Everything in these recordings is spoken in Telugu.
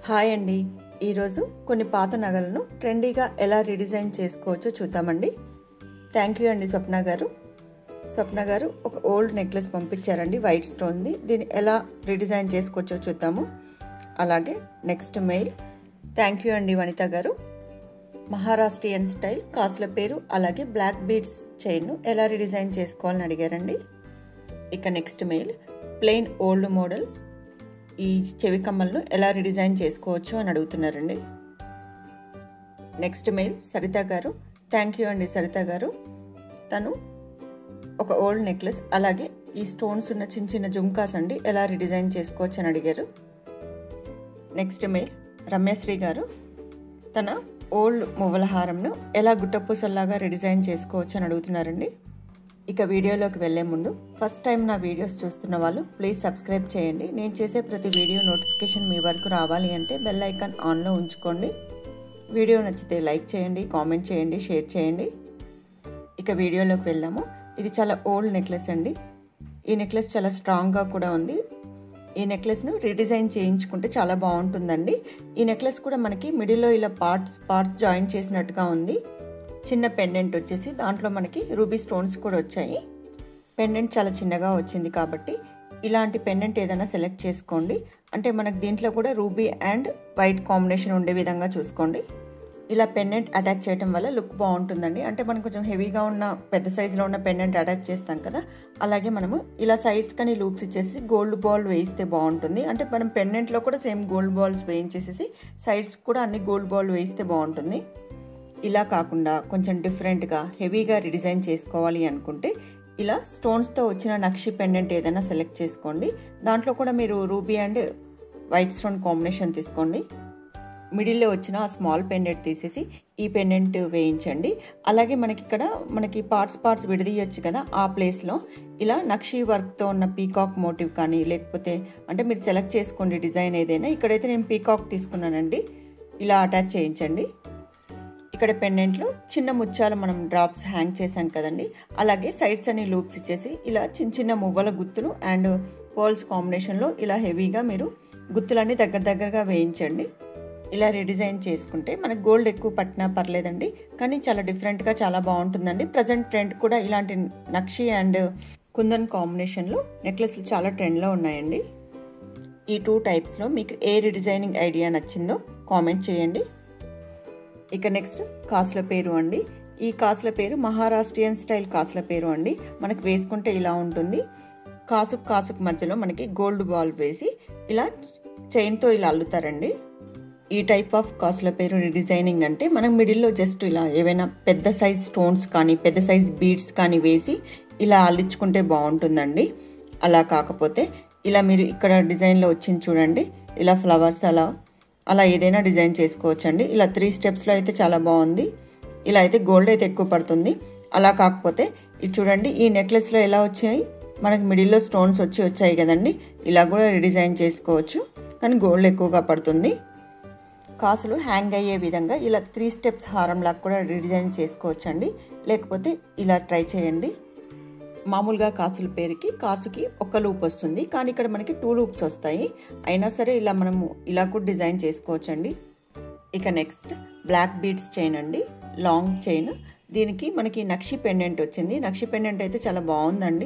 హాయ్ అండి ఈరోజు కొన్ని పాత నగలను ట్రెండీగా ఎలా రీడిజైన్ చేసుకోవచ్చో చూద్దామండి థ్యాంక్ యూ అండి స్వప్న గారు స్వప్న గారు ఒక ఓల్డ్ నెక్లెస్ పంపించారండి వైట్ స్టోన్ది దీన్ని ఎలా రీడిజైన్ చేసుకోవచ్చో చూద్దాము అలాగే నెక్స్ట్ మెయిల్ థ్యాంక్ యూ అండి వనిత గారు మహారాష్ట్రియన్ స్టైల్ కాసుల పేరు అలాగే బ్లాక్ బీడ్స్ చైన్ను ఎలా రీడిజైన్ చేసుకోవాలని అడిగారండి ఇక next mail plain old model ఈ చెవి కమ్మలను ఎలా రిడిజైన్ చేసుకోవచ్చు అని అడుగుతున్నారండి నెక్స్ట్ మెయిల్ సరిత గారు థ్యాంక్ యూ అండి సరిత గారు తను ఒక ఓల్డ్ నెక్లెస్ అలాగే ఈ స్టోన్స్ ఉన్న చిన్న చిన్న జుమ్కాస్ అండి ఎలా రిడిజైన్ చేసుకోవచ్చు అని అడిగారు నెక్స్ట్ మెయిల్ రమ్యశ్రీ గారు తన ఓల్డ్ మువ్వల హారంను ఎలా గుట్టపూసల్లాగా రిడిజైన్ చేసుకోవచ్చు అని అడుగుతున్నారండి ఇక వీడియోలోకి వెళ్లే ముందు ఫస్ట్ టైం నా వీడియోస్ చూస్తున్న వాళ్ళు ప్లీజ్ సబ్స్క్రైబ్ చేయండి నేను చేసే ప్రతి వీడియో నోటిఫికేషన్ మీ వరకు రావాలి అంటే బెల్ ఐకాన్ ఆన్లో ఉంచుకోండి వీడియో నచ్చితే లైక్ చేయండి కామెంట్ చేయండి షేర్ చేయండి ఇక వీడియోలోకి వెళ్దాము ఇది చాలా ఓల్డ్ నెక్లెస్ అండి ఈ నెక్లెస్ చాలా స్ట్రాంగ్గా కూడా ఉంది ఈ నెక్లెస్ను రీడిజైన్ చేయించుకుంటే చాలా బాగుంటుందండి ఈ నెక్లెస్ కూడా మనకి మిడిల్లో ఇలా పార్ట్స్ పార్ట్స్ జాయిన్ చేసినట్టుగా ఉంది చిన్న పెండెంట్ వచ్చేసి దాంట్లో మనకి రూబీ స్టోన్స్ కూడా వచ్చాయి పెండెంట్ చాలా చిన్నగా వచ్చింది కాబట్టి ఇలాంటి పెండెంట్ ఏదైనా సెలెక్ట్ చేసుకోండి అంటే మనకు దీంట్లో కూడా రూబీ అండ్ వైట్ కాంబినేషన్ ఉండే విధంగా చూసుకోండి ఇలా పెండెంట్ అటాచ్ చేయడం వల్ల లుక్ బాగుంటుందండి అంటే మనం కొంచెం హెవీగా ఉన్న పెద్ద సైజులో ఉన్న పెండెంట్ అటాచ్ చేస్తాం కదా అలాగే మనము ఇలా సైడ్స్ కానీ లూప్స్ ఇచ్చేసి గోల్డ్ బాల్ వేయిస్తే బాగుంటుంది అంటే మనం పెండెంట్లో కూడా సేమ్ గోల్డ్ బాల్స్ వేయించేసేసి సైడ్స్ కూడా అన్ని గోల్డ్ బాల్ వేయిస్తే బాగుంటుంది ఇలా కాకుండా కొంచెం డిఫరెంట్గా హెవీగా రిడిజైన్ చేసుకోవాలి అనుకుంటే ఇలా స్టోన్స్తో వచ్చిన నక్షి పెండెంట్ ఏదైనా సెలెక్ట్ చేసుకోండి దాంట్లో కూడా మీరు ruby and white stone combination తీసుకోండి మిడిల్లో వచ్చిన ఆ స్మాల్ పెండెంట్ తీసేసి ఈ పెండెంట్ వేయించండి అలాగే మనకి ఇక్కడ మనకి పార్ట్స్ పార్ట్స్ విడదీయొచ్చు కదా ఆ ప్లేస్లో ఇలా నక్షి వర్క్తో ఉన్న పీకాక్ మోటివ్ కానీ లేకపోతే అంటే మీరు సెలెక్ట్ చేసుకోండి డిజైన్ ఏదైనా ఇక్కడైతే నేను పీకాక్ తీసుకున్నానండి ఇలా అటాచ్ చేయించండి ఇక్కడ పెండెంట్లో చిన్న ముత్యాలు మనం డ్రాప్స్ హ్యాంగ్ చేసాం కదండి అలాగే సైడ్స్ అన్ని లూప్స్ ఇచ్చేసి ఇలా చిన్న చిన్న మువ్వల గుత్తులు అండ్ పోల్స్ కాంబినేషన్లో ఇలా హెవీగా మీరు గుత్తులన్నీ దగ్గర దగ్గరగా వేయించండి ఇలా రిడిజైన్ చేసుకుంటే మనకు గోల్డ్ ఎక్కువ పట్టినా పర్లేదండి కానీ చాలా డిఫరెంట్గా చాలా బాగుంటుందండి ప్రజెంట్ ట్రెండ్ కూడా ఇలాంటి నక్షి అండ్ కుందన్ కాంబినేషన్లో నెక్లెస్లు చాలా ట్రెండ్లో ఉన్నాయండి ఈ టూ టైప్స్లో మీకు ఏ రిడిజైనింగ్ ఐడియా నచ్చిందో కామెంట్ చేయండి ఇక నెక్స్ట్ కాసుల పేరు అండి ఈ కాసుల పేరు మహారాష్ట్రియన్ స్టైల్ కాసుల పేరు అండి మనకు వేసుకుంటే ఇలా ఉంటుంది కాసుకు కాసుకు మధ్యలో మనకి గోల్డ్ బాల్ వేసి ఇలా చైన్తో ఇలా అల్లుతారండి ఈ టైప్ ఆఫ్ కాసుల పేరు రిడిజైనింగ్ అంటే మనం మిడిల్లో జస్ట్ ఇలా ఏవైనా పెద్ద సైజ్ స్టోన్స్ కానీ పెద్ద సైజ్ బీడ్స్ కానీ వేసి ఇలా అల్లించుకుంటే బాగుంటుందండి అలా కాకపోతే ఇలా మీరు ఇక్కడ డిజైన్లో వచ్చింది చూడండి ఇలా ఫ్లవర్స్ అలా అలా ఏదైనా డిజైన్ చేసుకోవచ్చండి ఇలా త్రీ స్టెప్స్లో అయితే చాలా బాగుంది ఇలా అయితే గోల్డ్ అయితే ఎక్కువ పడుతుంది అలా కాకపోతే ఇది చూడండి ఈ నెక్లెస్లో ఎలా వచ్చాయి మనకి మిడిల్లో స్టోన్స్ వచ్చి వచ్చాయి కదండి ఇలా కూడా రిడిజైన్ చేసుకోవచ్చు కానీ గోల్డ్ ఎక్కువగా పడుతుంది కాసులు హ్యాంగ్ అయ్యే విధంగా ఇలా త్రీ స్టెప్స్ హారంలాగా కూడా డిజైన్ చేసుకోవచ్చు అండి లేకపోతే ఇలా ట్రై చేయండి మామూలుగా కాసుల పేరుకి కాసుకి ఒక లూప్ వస్తుంది కానీ ఇక్కడ మనకి టూ లూప్స్ వస్తాయి అయినా సరే ఇలా మనము ఇలా కూడా డిజైన్ చేసుకోవచ్చండి ఇక నెక్స్ట్ బ్లాక్ బీడ్స్ చైన్ అండి లాంగ్ చైన్ దీనికి మనకి నక్షి పెండెంట్ వచ్చింది నక్షి పెండెంట్ అయితే చాలా బాగుందండి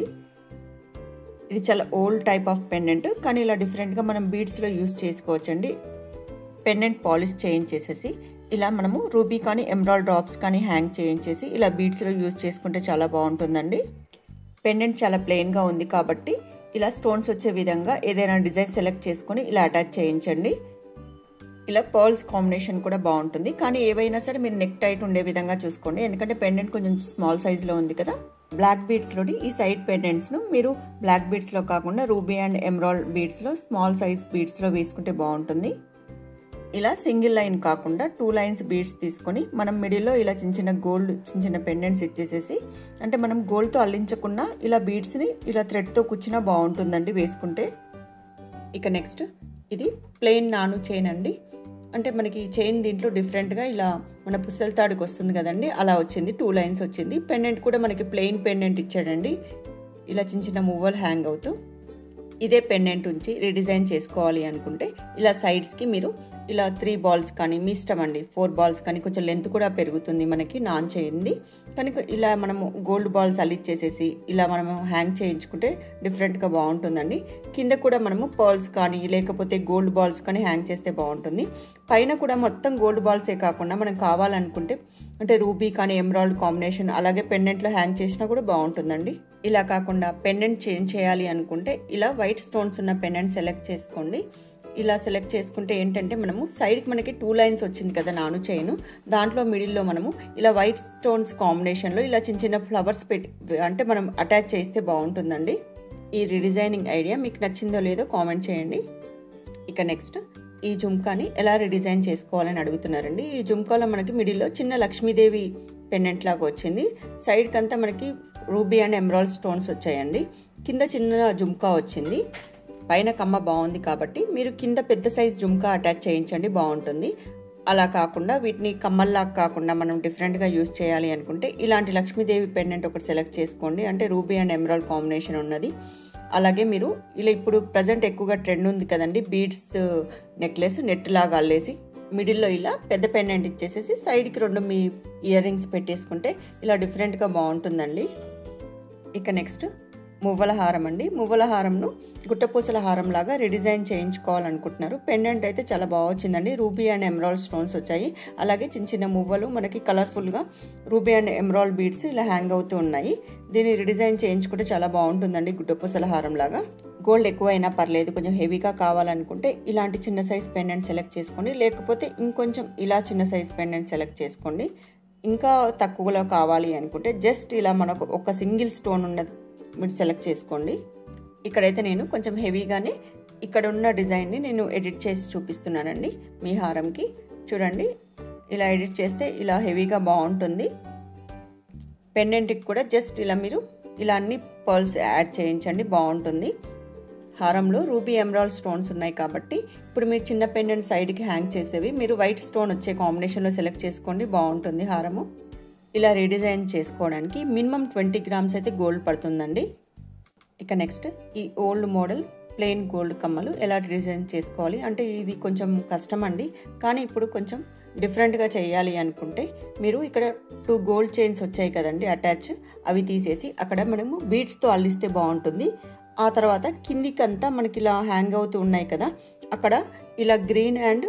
ఇది చాలా ఓల్డ్ టైప్ ఆఫ్ పెండెంట్ కానీ ఇలా డిఫరెంట్గా మనం బీడ్స్లో యూస్ చేసుకోవచ్చండి పెండెంట్ పాలిష్ చేయించేసేసి ఇలా మనము రూబీ కానీ ఎమ్రాల్ డ్రాప్స్ కానీ హ్యాంగ్ చేయించేసి ఇలా బీడ్స్లో యూస్ చేసుకుంటే చాలా బాగుంటుందండి పెండెంట్ చాలా ప్లెయిన్గా ఉంది కాబట్టి ఇలా స్టోన్స్ వచ్చే విధంగా ఏదైనా డిజైన్ సెలెక్ట్ చేసుకొని ఇలా అటాచ్ చేయించండి ఇలా పర్ల్స్ కాంబినేషన్ కూడా బాగుంటుంది కానీ ఏవైనా సరే మీరు నెక్ టైట్ ఉండే విధంగా చూసుకోండి ఎందుకంటే పెండెంట్ కొంచెం స్మాల్ సైజులో ఉంది కదా బ్లాక్ బీడ్స్లోని ఈ సైడ్ పెండెంట్స్ను మీరు బ్లాక్ బీడ్స్లో కాకుండా రూబీ అండ్ ఎమ్రాల్ బీడ్స్లో స్మాల్ సైజ్ బీడ్స్లో వేసుకుంటే బాగుంటుంది ఇలా సింగిల్ లైన్ కాకుండా టూ లైన్స్ బీడ్స్ తీసుకొని మనం మిడిల్లో ఇలా చిన్న చిన్న గోల్డ్ చిన్న చిన్న పెండెంట్స్ ఇచ్చేసేసి అంటే మనం గోల్డ్తో అల్లించకుండా ఇలా బీడ్స్ని ఇలా థ్రెడ్తో కూర్చున్నా బాగుంటుందండి వేసుకుంటే ఇక నెక్స్ట్ ఇది ప్లెయిన్ నాను చైన్ అండి అంటే మనకి చైన్ దీంట్లో డిఫరెంట్గా ఇలా మన పుస్తల తాడుకు వస్తుంది కదండి అలా వచ్చింది టూ లైన్స్ వచ్చింది పెండెంట్ కూడా మనకి ప్లెయిన్ పెండెంట్ ఇచ్చాడండి ఇలా చిన్న చిన్న మువ్వలు హ్యాంగ్ అవుతూ ఇదే పెండెంట్ ఉంచి రీడిజైన్ చేసుకోవాలి అనుకుంటే ఇలా సైడ్స్కి మీరు ఇలా త్రీ బాల్స్ కానీ మీ ఇష్టం అండి ఫోర్ బాల్స్ కానీ కొంచెం లెంత్ కూడా పెరుగుతుంది మనకి నాన్ చేయింది కానీ ఇలా మనము గోల్డ్ బాల్స్ అల్లిచ్చేసేసి ఇలా మనము హ్యాంగ్ చేయించుకుంటే డిఫరెంట్గా బాగుంటుందండి కింద కూడా మనము పర్ల్స్ కానీ లేకపోతే గోల్డ్ బాల్స్ కానీ హ్యాంగ్ చేస్తే బాగుంటుంది పైన కూడా మొత్తం గోల్డ్ బాల్సే కాకుండా మనం కావాలనుకుంటే అంటే రూబీ కానీ ఎమరాల్డ్ కాంబినేషన్ అలాగే పెండెంట్లో హ్యాంగ్ చేసినా కూడా బాగుంటుందండి ఇలా కాకుండా పెండెంట్ చేంజ్ చేయాలి అనుకుంటే ఇలా వైట్ స్టోన్స్ ఉన్న పెండెంట్ సెలెక్ట్ చేసుకోండి ఇలా సెలెక్ట్ చేసుకుంటే ఏంటంటే మనము సైడ్కి మనకి టూ లైన్స్ వచ్చింది కదా నాను చైన్ దాంట్లో మిడిల్లో మనము ఇలా వైట్ స్టోన్స్ కాంబినేషన్లో ఇలా చిన్న చిన్న ఫ్లవర్స్ పెట్టి అంటే మనం అటాచ్ చేస్తే బాగుంటుందండి ఈ రీడిజైనింగ్ ఐడియా మీకు నచ్చిందో లేదో కామెంట్ చేయండి ఇక నెక్స్ట్ ఈ జుమ్కాని ఎలా రిడిజైన్ చేసుకోవాలని అడుగుతున్నారండి ఈ జుమ్కాలో మనకి మిడిల్లో చిన్న లక్ష్మీదేవి పెండెంట్ లాగా వచ్చింది సైడ్కి అంతా మనకి రూబీ అండ్ ఎమరాల్డ్ స్టోన్స్ వచ్చాయండి కింద చిన్న జుమ్కా వచ్చింది పైన కమ్మ బాగుంది కాబట్టి మీరు కింద పెద్ద సైజ్ జుమ్కా అటాచ్ చేయించండి బాగుంటుంది అలా కాకుండా వీటిని కమ్మల్లాగా కాకుండా మనం డిఫరెంట్గా యూస్ చేయాలి అనుకుంటే ఇలాంటి లక్ష్మీదేవి పెండెంట్ ఒకటి సెలెక్ట్ చేసుకోండి అంటే రూబీ అండ్ ఎమరాల్డ్ కాంబినేషన్ ఉన్నది అలాగే మీరు ఇలా ఇప్పుడు ప్రజెంట్ ఎక్కువగా ట్రెండ్ ఉంది కదండి బీడ్స్ నెక్లెస్ నెట్ లాగా అల్లేసి మిడిల్లో ఇలా పెద్ద పెండెంట్ ఇచ్చేసేసి సైడ్కి రెండు మీ ఇయర్ రింగ్స్ పెట్టేసుకుంటే ఇలా డిఫరెంట్గా బాగుంటుందండి ఇక నెక్స్ట్ మువ్వల హారం అండి మువ్వల హారంను గుట్టపూసల హారం లాగా రిడిజైన్ చేయించుకోవాలనుకుంటున్నారు పెండెంట్ అయితే చాలా బాగా వచ్చిందండి రూబీ అండ్ ఎమరాల్డ్ స్టోన్స్ వచ్చాయి అలాగే చిన్న చిన్న మువ్వలు మనకి కలర్ఫుల్గా రూబీ అండ్ ఎమరాల్డ్ బీడ్స్ ఇలా హ్యాంగ్ అవుతూ ఉన్నాయి దీన్ని రిడిజైన్ చేయించుకుంటే చాలా బాగుంటుందండి గుట్టపూసల హారం లాగా గోల్డ్ ఎక్కువైనా పర్లేదు కొంచెం హెవీగా కావాలనుకుంటే ఇలాంటి చిన్న సైజ్ పెండెంట్ సెలెక్ట్ చేసుకోండి లేకపోతే ఇంకొంచెం ఇలా చిన్న సైజ్ పెండెంట్ సెలెక్ట్ చేసుకోండి ఇంకా తక్కువలో కావాలి అనుకుంటే జస్ట్ ఇలా మనకు ఒక సింగిల్ స్టోన్ ఉన్నది మీరు సెలెక్ట్ చేసుకోండి ఇక్కడైతే నేను కొంచెం హెవీగానే ఇక్కడ ఉన్న డిజైన్ని నేను ఎడిట్ చేసి చూపిస్తున్నానండి మీ హారంకి చూడండి ఇలా ఎడిట్ చేస్తే ఇలా హెవీగా బాగుంటుంది పెండెంట్కి కూడా జస్ట్ ఇలా మీరు ఇలా అన్ని పర్ల్స్ యాడ్ చేయించండి బాగుంటుంది హారంలో రూబీ ఎమరాల్డ్ స్టోన్స్ ఉన్నాయి కాబట్టి ఇప్పుడు మీరు చిన్న పెండెంట్ సైడ్కి హ్యాంగ్ చేసేవి మీరు వైట్ స్టోన్ వచ్చే కాంబినేషన్లో సెలెక్ట్ చేసుకోండి బాగుంటుంది హారము ఇలా రీడిజైన్ చేసుకోవడానికి మినిమం ట్వంటీ గ్రామ్స్ అయితే గోల్డ్ పడుతుందండి ఇక నెక్స్ట్ ఈ ఓల్డ్ మోడల్ ప్లెయిన్ గోల్డ్ కమ్మలు ఎలా డిజైన్ చేసుకోవాలి అంటే ఇది కొంచెం కష్టం అండి కానీ ఇప్పుడు కొంచెం డిఫరెంట్గా చేయాలి అనుకుంటే మీరు ఇక్కడ టూ గోల్డ్ చైన్స్ వచ్చాయి కదండి అటాచ్ అవి తీసేసి అక్కడ మనము బీడ్స్తో అల్లిస్తే బాగుంటుంది ఆ తర్వాత కిందికంతా మనకి ఇలా హ్యాంగ్ అవుతూ ఉన్నాయి కదా అక్కడ ఇలా గ్రీన్ అండ్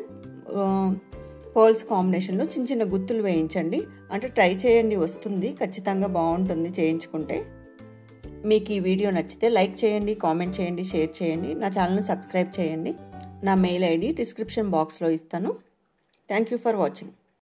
పర్ల్స్ కాంబినేషన్లో చిన్న చిన్న గుత్తులు వేయించండి అంటే ట్రై చేయండి వస్తుంది ఖచ్చితంగా బాగుంటుంది చేయించుకుంటే మీకు ఈ వీడియో నచ్చితే లైక్ చేయండి కామెంట్ చేయండి షేర్ చేయండి నా ఛానల్ని సబ్స్క్రైబ్ చేయండి నా మెయిల్ ఐడి డిస్క్రిప్షన్ బాక్స్లో ఇస్తాను థ్యాంక్ యూ ఫర్ వాచింగ్